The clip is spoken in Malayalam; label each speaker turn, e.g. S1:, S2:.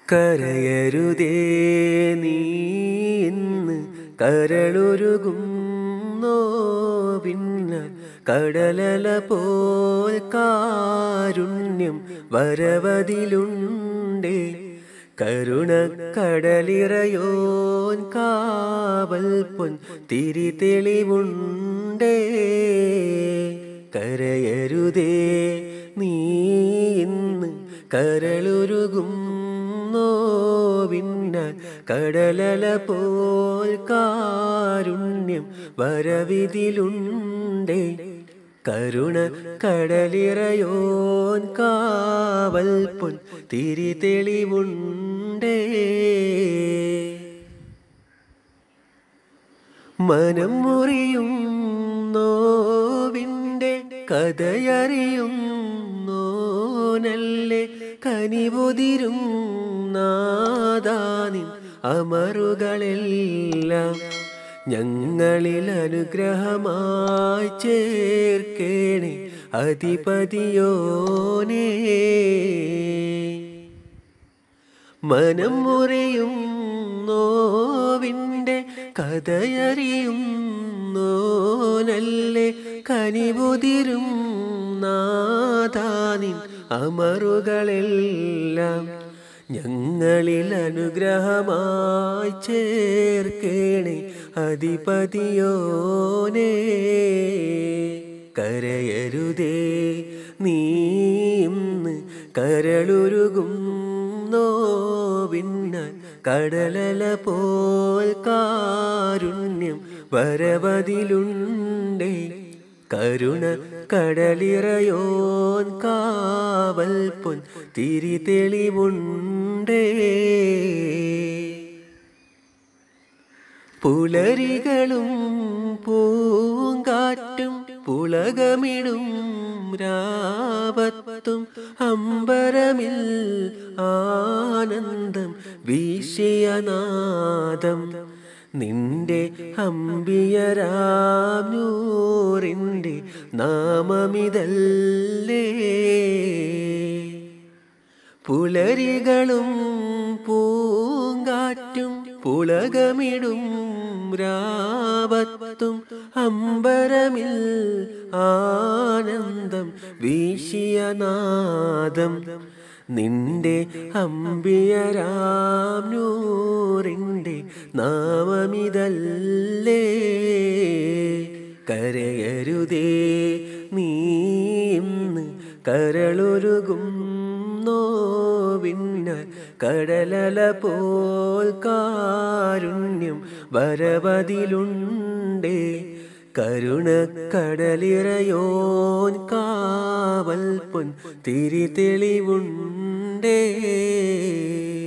S1: കരയരുതേ നീ ഇന്ന് കരളുരുകും നോവിന്ന കടലല പോൽ കാരുണ്യം വരവതിലുണ്ടേ കരുണക്കടലിറയോൻ കാവൽ പൊൻ തിരി തെളിവുണ്ടേ കരയരുതേ നീ ഇന്ന് കരളുരുകും നോവിന്നാൽ കടലല പോൽ കാരുണ്യം വരവിതിലുണ്ടേ കരുണ കടലിറയോൻ കാവൽ പൊൻ തിരി തെളിവുണ്ടേ മനം മുറിയും നോവിൻ്റെ കഥയറിയും നോനല്ലേ കനിപുതിരും നാദാനിൻ അമറുകളെല്ലാം ഞങ്ങളിൽ അനുഗ്രഹമായി ചേർക്കേണേ അധിപതിയോനേ മനം മുറിയും നോവിൻ്റെ കഥയറിയും നോനല്ലേ കനിപുതിരും നാദാനിൻ അമറുകളെല്ലാം ഞങ്ങളിൽ അനുഗ്രഹമായി ചേർക്കേണേ അധിപതിയോനേ കരയരുതേ നീ ഇന്ന് കരളുരുകും നോവിന്നാൽ കടലല പോൽ കാരുണ്യം വരവതിലുണ്ടേ കരുണ കടലിറയോൻ കാവൽ പൊൻ തിരി തെളിവുണ്ടേ പുലരികളും പൂങ്കാറ്റും പുളകമിടും രാപത്തും അമ്പരമിൽ ആനന്ദം വീശിയനാദം നിന്റെ അമ്പിയരാമൂറിൻ്റെ നാമമിതല്ലേ പുലരികളും പൂങ്കാറ്റും പുളകമിടും രാപത്തും അമ്പരമിൽ ആനന്ദം വീശിയനാദം നിന്റെ അമ്പിയരാംനൂറിൻ്റെ നാമമിതല്ലേ കരയരുതേ നീ ഇന്ന് കരളൊരുകും നോവിന്നാൽ കടലല പോൽ കാരുണ്യം വരവതിലുണ്ടേ കരുണ കടലിറയോൻ കാവൽ പൊൻ തിരി തെളിവുണ്ടേ